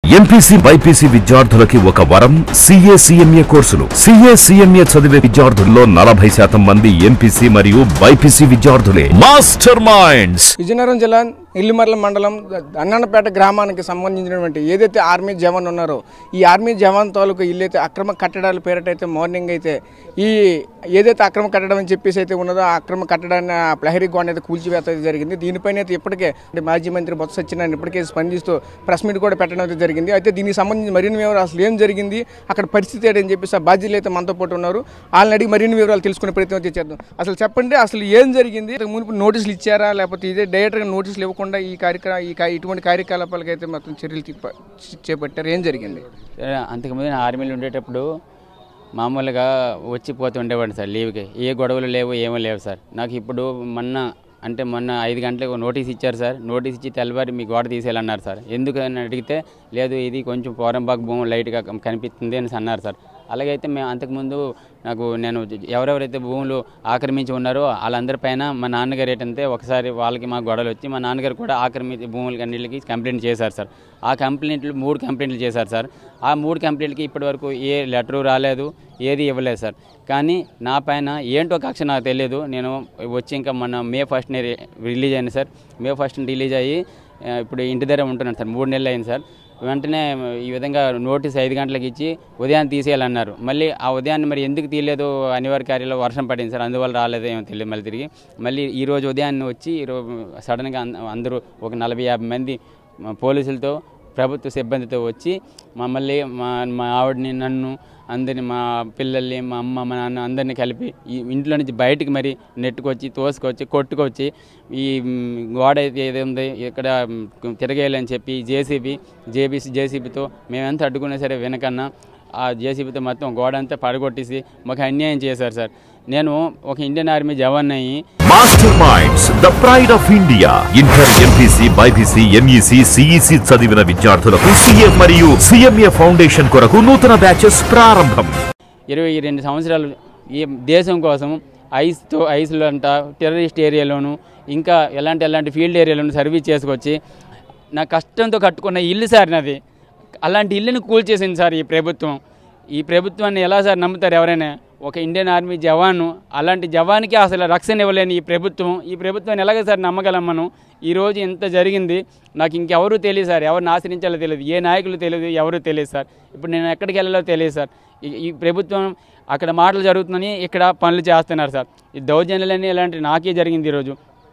MPC BiPC విద్యార్థులకి ఒక వరం సిఏ సిఎంఏ కోర్సులు సిఏ సిఎంఏ చదివే విద్యార్థుల్లో నలభై శాతం మంది ఎంపీసీ మరియు బైపీసీ విద్యార్థులే మాస్టర్ మైండ్స్ విజయనగరం జిల్లా ఇల్లిమర్ల మండలం అన్నన్నపేట గ్రామానికి సంబంధించినటువంటి ఏదైతే ఆర్మీ జవాన్ ఉన్నారో ఈ ఆర్మీ జవాన్ తాలూకు ఇల్లు అయితే అక్రమ కట్టడాల పేరటైతే మార్నింగ్ అయితే ఈ ఏదైతే అక్రమ కట్టడం అని చెప్పేసి అయితే ఉన్నదో ఆ అక్రమ కట్టడాన్ని ఆ ప్రహరీ గోడ అయితే కూల్చివేత అయితే జరిగింది దీనిపైన అయితే ఇప్పటికే అంటే మాజీ మంత్రి బొత్స సత్యనారాయణ ఇప్పటికే స్పందిస్తూ ప్రెస్ మీట్ కూడా పెట్టడం అయితే జరిగింది అయితే దీనికి సంబంధించి మరిన్ని వివరాలు అసలు ఏం జరిగింది అక్కడ పరిస్థితి ఏంటని చెప్పేసి ఆ బాధ్యులు అయితే మనతో పాటు ఉన్నారు వాళ్ళని అడిగి మరిన్ని వివరాలు తెలుసుకునే ప్రయత్నం అయితే చేద్దాం అసలు చెప్పండి అసలు ఏం జరిగింది ఇంతకు మునుపు నోటీసులు ఇచ్చారా లేకపోతే ఇదే డైరెక్ట్గా నోటీసులు ఇవ్వకుండా ఈ కార్యక్రమం ఈ కా- ఇటువంటి కార్యకలాపాలకు అయితే మొత్తం చర్యలు తిప్ప- చేపట్టారు ఏం జరిగింది సరే, అంతకుముందు నేను ఆర్మీలో ఉండేటప్పుడు మామూలుగా వచ్చి పోతూ ఉండేవాడిని సార్ లీవ్కి ఏ గొడవలు లేవు ఏమీ లేవు సార్ నాకు ఇప్పుడు మొన్న అంటే మొన్న ఐదు గంటలకు నోటీస్ ఇచ్చారు సార్ నోటీస్ ఇచ్చి తెల్లవారి మీ గోడ తీసేయాలన్నారు సార్ ఎందుకు అని అడిగితే లేదు ఇది కొంచెం పోరంబాగ్ భూమి లైట్గా కనిపిస్తుంది అని అన్నారు సార్ అలాగైతే మేము అంతకుముందు నాకు నేను ఎవరెవరైతే భూములు ఆక్రమించి ఉన్నారో వాళ్ళందరిపైన మా నాన్నగారు ఏంటంటే ఒకసారి వాళ్ళకి మా గొడవలు వచ్చి మా నాన్నగారు కూడా ఆక్రమించి భూములకి అన్నిటికి కంప్లైంట్ చేశారు సార్ ఆ కంప్లైంట్లు మూడు కంప్లైంట్లు చేశారు సార్ ఆ మూడు కంప్లైంట్కి ఇప్పటివరకు ఏ లెటరు రాలేదు ఏది ఇవ్వలేదు సార్ కానీ నా పైన ఏంటో కక్ష నాకు తెలియదు నేను వచ్చి ఇంకా మొన్న మే ఫస్ట్ని రిలీజ్ అయింది సార్ మే ఫస్ట్ రిలీజ్ అయ్యి ఆ, ఇప్పుడు ఇంటి దగ్గర ఉంటున్నాను సార్ మూడు నెలలు అయింది సార్ వెంటనే ఈ విధంగా నోటీస్ ఐదు గంటలకు ఇచ్చి ఉదయాన్ని తీసేయాలన్నారు మళ్ళీ ఆ ఉదయాన్ని మరి ఎందుకు తీయలేదు అనివార్య కార్యాలయంలో వర్షం పడింది సార్ అందువల్ల రాలేదు ఏమో తెలియదు మళ్ళీ తిరిగి మళ్ళీ ఈ రోజు ఉదయాన్నే వచ్చి ఈరోజు సడన్గా అంద- అందరూ ఒక నలభై యాభై మంది మా పోలీసులతో ప్రభుత్వ సిబ్బందితో వచ్చి మమ్మల్ని మా మా ఆవిడని నన్ను అందరిని మా పిల్లల్ని మా అమ్మ మా నాన్న అందరిని కలిపి ఈ ఇంట్లో నుంచి బయటికి మరి నెట్టుకొచ్చి తోసుకొచ్చి కొట్టుకొచ్చి ఈ మ్, గోడ అయితే ఏది ఉంది ఇక్కడ మ్, తిరగేయాలని చెప్పి జేసీబీ జేబీసీ జేసీబీతో మేమెంత అడ్డుకున్నా సరే వెనకన్నా ఆ జేసీబీతో మొత్తం గోడ అంతా పడగొట్టేసి మాకు అన్యాయం చేశారు సార్ నేను ఒక ఇండియన్ ఆర్మీ జవాన్ అయ్యి master minds the pride of India inter MPC BiPC MEC CEC చదివిన విద్యార్థులకు సిఏ మరియు సిఎంఏ ఫౌండేషన్ కొరకు నూతన బ్యాచెస్ ప్రారంభం ఇరవై రెండు సంవత్సరాలు ఈ దేశం కోసం ఐస్తో ఐస్లో అంట టెర్రరిస్ట్ ఏరియాలోను ఇంకా ఎలాంటి ఎలాంటి ఫీల్డ్ ఏరియాలోను సర్వీస్ చేసుకొచ్చి నా కష్టంతో కట్టుకున్న ఇల్లు సార్ నాది అలాంటి ఇల్లుని కూల్చేసింది సార్ ఈ ప్రభుత్వం ఈ ప్రభుత్వాన్ని ఎలా సార్ నమ్ముతారు ఎవరైనా ఒక ఇండియన్ ఆర్మీ జవాను అలాంటి జవాన్కి అసలు రక్షణ ఇవ్వలేని ఈ ప్రభుత్వం ఈ ప్రభుత్వాన్ని ఎలాగ సార్ నమ్మగలం మనం ఈరోజు ఇంత జరిగింది నాకు ఇంకెవరూ తెలియదు సార్ ఎవరిని ఆశ్రయించాలో తెలియదు ఏ నాయకులు తెలియదు ఎవరు తెలియదు సార్ ఇప్పుడు నేను ఎక్కడికి వెళ్ళాలో తెలియదు సార్ ఈ- ఈ ప్రభుత్వం అక్కడ మాటలు జరుగుతుందని ఇక్కడ పనులు చేస్తున్నారు సార్ ఈ దౌర్జన్యాలన్నీ ఇలాంటి నాకే జరిగింది ఈరోజు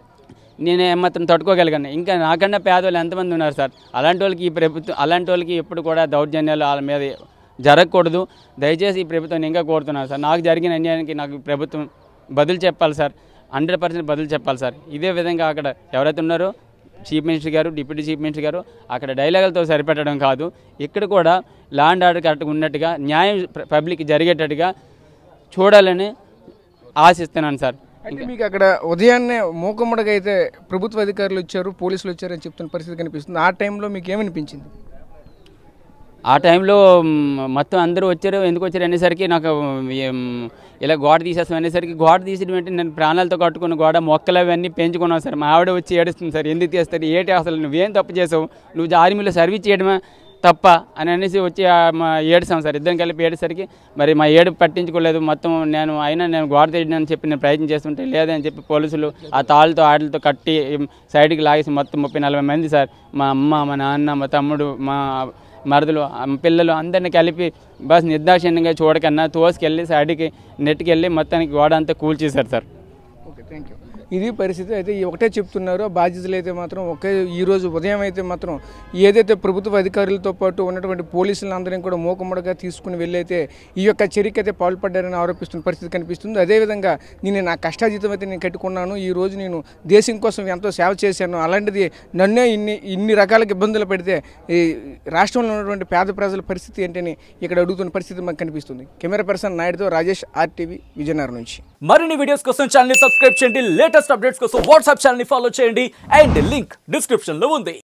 నేను ఏమాత్రం తట్టుకోగలిగాను ఇంకా నాకన్నా పేదవాళ్ళు ఎంతమంది ఉన్నారు సార్ అలాంటి వాళ్ళకి ఈ ప్రభుత్వం అలాంటి వాళ్ళకి ఎప్పుడు కూడా దౌర్జన్యాలు వాళ్ళ మీద జరగకూడదు దయచేసి ఈ ప్రభుత్వం ఇంకా కోరుతున్నాను సార్ నాకు జరిగిన అన్యాయానికి నాకు ఈ ప్రభుత్వం బదులు చెప్పాలి సార్ హండ్రెడ్ పర్సెంట్ బదులు చెప్పాలి సార్ ఇదే విధంగా అక్కడ ఎవరైతే ఉన్నారో chief minister garu deputy chief minister garu అక్కడ డైలాగులతో సరిపెట్టడం కాదు ఇక్కడ కూడా లా అండ్ ఆర్డర్ కరెక్ట్గా ఉన్నట్టుగా న్యాయం పబ్లిక్ జరిగేటట్టుగా చూడాలని ఆశిస్తున్నాను సార్ అంటే మీకు అక్కడ ఉదయాన్నే మూకమ్మడిగా అయితే ప్రభుత్వ అధికారులు వచ్చారు పోలీసులు వచ్చారని చెప్తున్న పరిస్థితి కనిపిస్తుంది ఆ టైంలో మీకు ఏమనిపించింది ఆ టైంలో మ్, మొత్తం అందరూ వచ్చారు ఎందుకు వచ్చారు అనేసరికి నాకు ఏం, ఇలా గోడ తీసేస్తాం అనేసరికి గోడ తీసేయడం అంటే నేను ప్రాణాలతో కట్టుకున్న గోడ మొక్కలు అవన్నీ పెంచుకున్నాను సార్ మా ఆవిడ వచ్చి ఏడుస్తుంది సార్ ఎందుకు చేస్తారు ఏంటి అసలు నువ్వేం తప్పు చేసావు నువ్వు ఆర్మీలో సర్వీస్ చేయడమే తప్ప అని అనేసి వచ్చి ఆ మా ఏడుస్తాం సార్ ఇద్దరం కలిపి ఏడేసరికి మరి మా ఏడు పట్టించుకోలేదు మొత్తం నేను అయినా నేను గోడ తీయడం అని చెప్పి నేను ప్రయత్నం చేస్తుంటే లేదని చెప్పి పోలీసులు ఆ తాళ్ళతో ఆటలతో కట్టి సైడ్కి లాగేసి మొత్తం ముప్పై నలభై మంది సార్ మా అమ్మ మా నాన్న మా తమ్ముడు మా మరదలు ఆ పిల్లలు అందరిని కలిపి బస్ నిర్దాక్షిణ్యంగా చూడకన్నా తోసుకెళ్ళి సైడ్కి నెట్కెళ్ళి మొత్తానికి గోడ అంతా కూల్చేశారు సార్ ఓకే థ్యాంక్ యూ ఇది పరిస్థితి అయితే ఈ ఒకటే చెప్తున్నారు బాధ్యతలు అయితే మాత్రం ఒకే ఈ రోజు ఉదయం అయితే మాత్రం ఏదైతే ప్రభుత్వ అధికారులతో పాటు ఉన్నటువంటి పోలీసులందరినీ కూడా మూకమ్మడిగా తీసుకుని వెళ్ళైతే ఈ యొక్క చర్యకి అయితే పాల్పడ్డారని ఆరోపిస్తున్న పరిస్థితి కనిపిస్తుంది అదేవిధంగా నేను నా కష్టాజీతం అయితే నేను కట్టుకున్నాను ఈ రోజు నేను దేశం కోసం ఎంతో సేవ చేశాను అలాంటిది నన్నే ఇన్ని ఇన్ని రకాల ఇబ్బందులు పెడితే ఈ రాష్ట్రంలో ఉన్నటువంటి పేద ప్రజల పరిస్థితి ఏంటని ఇక్కడ అడుగుతున్న పరిస్థితి మాకు కనిపిస్తుంది కెమెరా పర్సన్ నాయుడుతో రాజేష్ ఆర్టీవీ విజయనగరం నుంచి మరిన్ని వీడియోస్ కోసం ఛానల్ ని సబ్స్క్రైబ్ చేయండి లేటెస్ట్ అప్డేట్స్ కోసం వాట్సాప్ ఛానల్ ని ఫాలో చేయండి అండ్ లింక్ డిస్క్రిప్షన్ లో ఉంది